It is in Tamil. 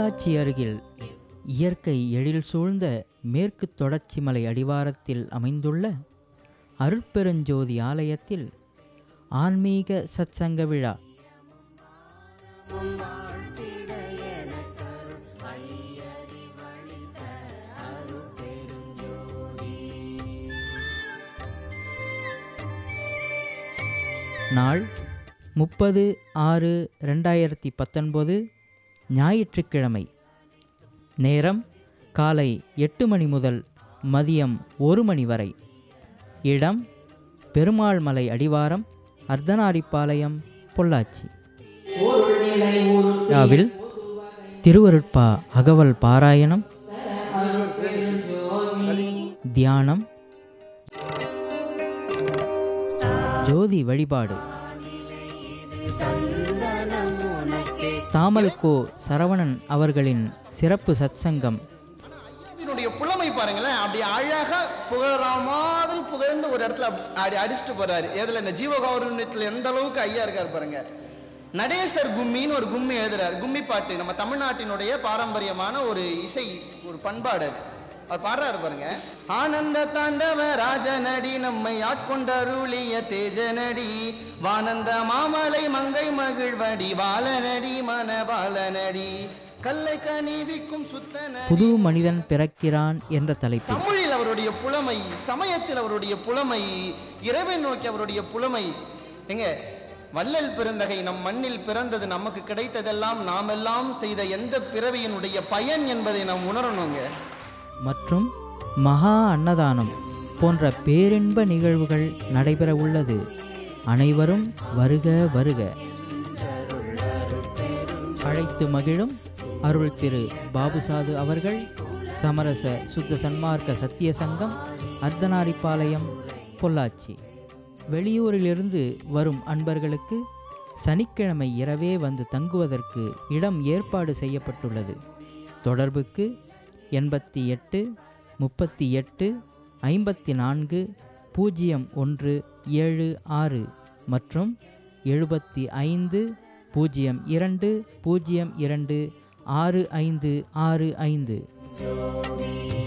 பொள்ளாச்சி அருகில் இயற்கை எழில் சூழ்ந்த மேற்கு தொடர்ச்சி மலை அடிவாரத்தில் அமைந்துள்ள அருட்பெருஞ்சோதி ஆலயத்தில் ஆன்மீக சத்சங்க விழா நாள் முப்பது ஆறு ரெண்டாயிரத்தி பத்தொன்பது ஞாயிற்றுக்கிழமை நேரம் காலை எட்டு மணி முதல் மதியம் ஒரு மணி வரை இடம் பெருமாள் மலை அடிவாரம் அர்த்தநாரிப்பாளையம் பொள்ளாச்சி விழாவில் திருவருட்பா அகவல் பாராயணம் தியானம் ஜோதி வழிபாடு தாமல்கோ சரவணன் அவர்களின் சிறப்பு சத்சங்கம் இதனுடைய புலமை பாருங்களேன் அப்படி அழகா புகழற மாதிரி புகழ்ந்து ஒரு இடத்துல அப்படி அடி அடிச்சுட்டு போறாரு எதுல இந்த ஜீவகௌரவத்தில் எந்த அளவுக்கு ஐயா இருக்காரு பாருங்க நடேசர் கும்மின்னு ஒரு கும்மி எழுதுறாரு கும்மி பாட்டு நம்ம தமிழ்நாட்டினுடைய பாரம்பரியமான ஒரு இசை ஒரு பண்பாடு அது அவர் பாடுறாரு பாருங்க ஆனந்த தாண்டவ ராஜநடி நம்மை ஆட்கொண்ட அருளிய தேஜநடி வானந்த மாமலை மங்கை மகிழ்வடி பாலநடி மனபாலநடி கல்லை கனிவிக்கும் சுத்த நடி புது மனிதன் பிறக்கிறான் என்ற தலைப்பில் தமிழில் அவருடைய புலமை சமயத்தில் அவருடைய புலமை இறைவை நோக்கி அவருடைய புலமை எங்க வள்ளல் பிறந்தகை நம் மண்ணில் பிறந்தது நமக்கு கிடைத்ததெல்லாம் நாமெல்லாம் செய்த எந்த பிறவியினுடைய பயன் என்பதை நாம் உணரணுங்க மற்றும் மகா அன்னதானம் போன்ற பேரின்ப நிகழ்வுகள் நடைபெற உள்ளது அனைவரும் வருக வருக அழைத்து மகிழும் அருள் திரு பாபுசாது அவர்கள் சமரச சுத்த சன்மார்க்க சத்திய சங்கம் அர்த்தநாரிப்பாளையம் பொள்ளாச்சி வெளியூரிலிருந்து வரும் அன்பர்களுக்கு சனிக்கிழமை இரவே வந்து தங்குவதற்கு இடம் ஏற்பாடு செய்யப்பட்டுள்ளது தொடர்புக்கு எண்பத்தி எட்டு முப்பத்தி எட்டு ஐம்பத்தி நான்கு பூஜ்ஜியம் ஒன்று ஏழு ஆறு மற்றும் எழுபத்தி ஐந்து பூஜ்ஜியம் இரண்டு பூஜ்ஜியம் இரண்டு ஆறு ஐந்து ஆறு ஐந்து